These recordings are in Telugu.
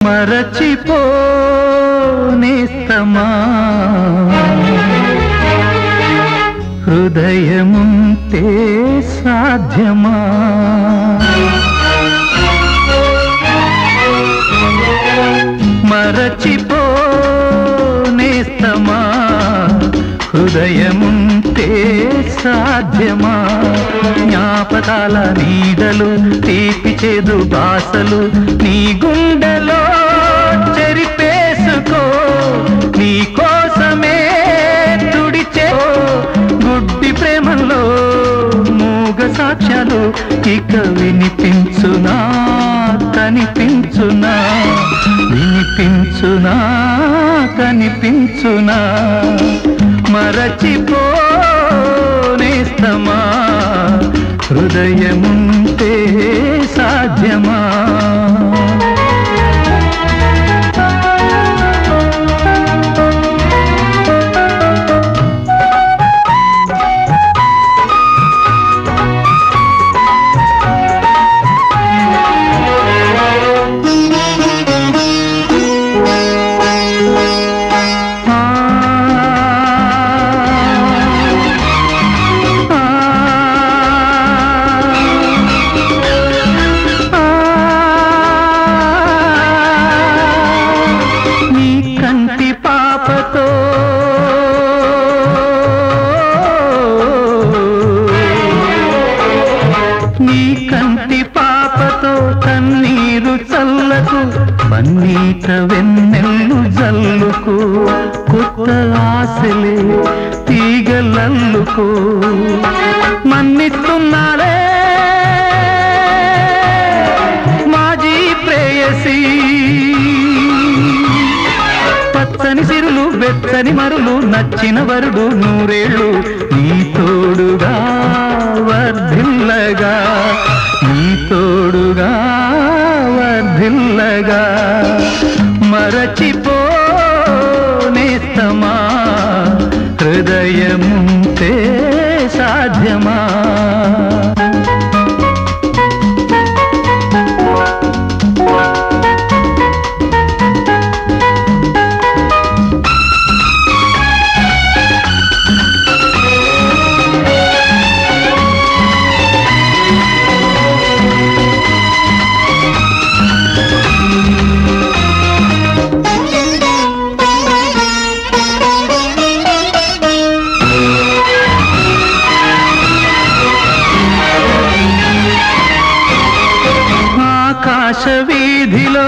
మరచిపోనేస్తమా హృదయముంటే సాధ్యమా మరచిపోనేస్తమా హృదయముంటే సాధ్యమా జ్ఞాపకాల నీడలు తీపి చేదు బాసలు నీ గుండెలో చెరిపేసుకో నీ కోసమే తుడిచే గుడ్డి ప్రేమలో మూగ సాక్ష్యాలు ఇక వినిపించునా కనిపించునా వినిపించునా కనిపించునా మరచిపోనేస్తమా హృదయముంటే సాధ్యమా ఆ నీ కంటి పాపతో నీ కంటి పాపతో కన్నీరు చల్లకు పన్నీట వెన్నెల్లు జల్లుకు కొత్త ఆశలే తీగలల్లుకు మన్నిస్తున్నాలే మాజీ ప్రేయసీ పచ్చని సిరులు వెచ్చని మరులు నచ్చిన వరుడు నూరేళ్ళు నీ తోడుగా వర్ధిల్లగా నీ తోడుగా వర్ధిల్లగా మరచిపోనేస్తమా హృదయముంటే సాధ్యమా ఆకాశ వీధిలో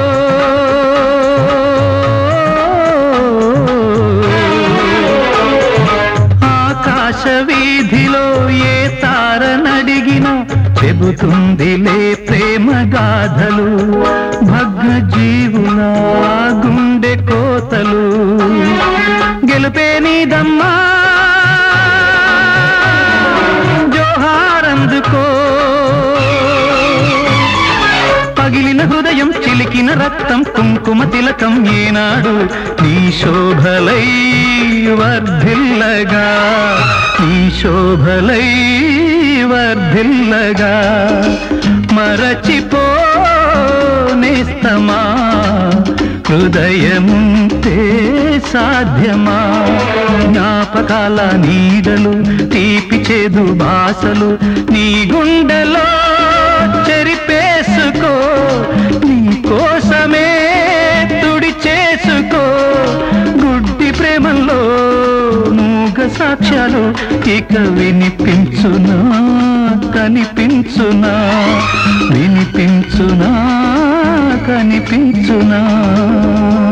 ఆకాశ వీధిలో ఏ తార నడిగిన చెబుతుందిలే ప్రేమ గాథలు భగ్న జీవుల గుండె కోతలు గెలుపే నీదమ్మా జోహారందుకో పగిలిన హృదయం చిలికిన రక్తం కుంకుమ తిలకం ఏనాడు నీ శోభలై వర్ధిల్లగా నీ శోభలై వర్ధిల్లగా మరచిపోనేస్తమా హృదయముంటే సాధ్యమా జ్ఞాపకాల నీడలు తీపి చేదు బాసలు నీ గుండెలో చెరిపేసుకో నీ కోసమే తుడి చేసుకో గుడ్డి ప్రేమలో మూగ సాక్ష్యాలు ఇక వినిపించునా కనిపించునా వినిపించునా కనిపించునా